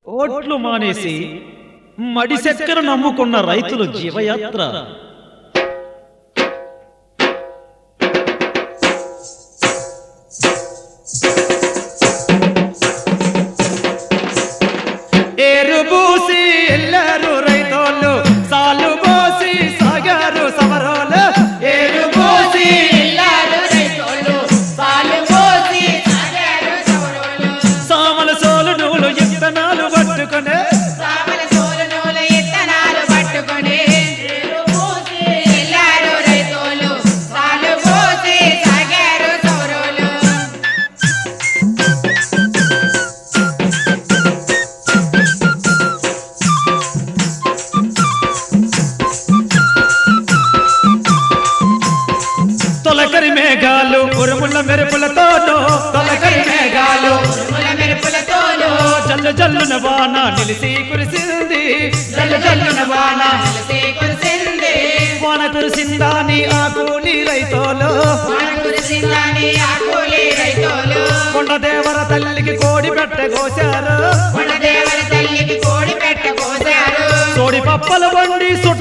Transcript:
ఓట్లు మానేసి మడి చక్కెర నమ్ముకున్న రైతులు జీవయాత్ర ఏరు పూసి ఎల్లారు రైతోళ్ళు సాలు పోసి సాగారు సమరోలు ఏరు పోసి ఎల్లారు రైతోళ్ళు పాలు పోసి సాగారు సౌరోళ్ళు సామల సోలు నూలు ఇత్తనాలు పట్టుకునే సామల సోలు నూలు ఇత్తనాలు పట్టుకొని నీరు పోసి ఎల్లారు రైతోళ్ళు పాలు పోసి సాగారు సౌరోళ్ళు తొలకరి మేఘాలు ఉరుముల మెరుపులతోనూ తొలకరి మేఘాలు ఉరుముల మెరుపులతోనూ జల్లు జల్లున వాన నిలిసి కురిసింది జల్లు జల్లున వాన కలిసి కురిసింది వాన కురిసిందాని ఆ కూలి రైతోలు వాన కురిసిందని ఆ కూలి రైతోలు కొండ దేవర తల్లికి కోడి పెట్ట కోశారు కొండదేవర తల్లికి కోడి పెట్ట కోసారు సోడి పప్పలు వండి సుట్ట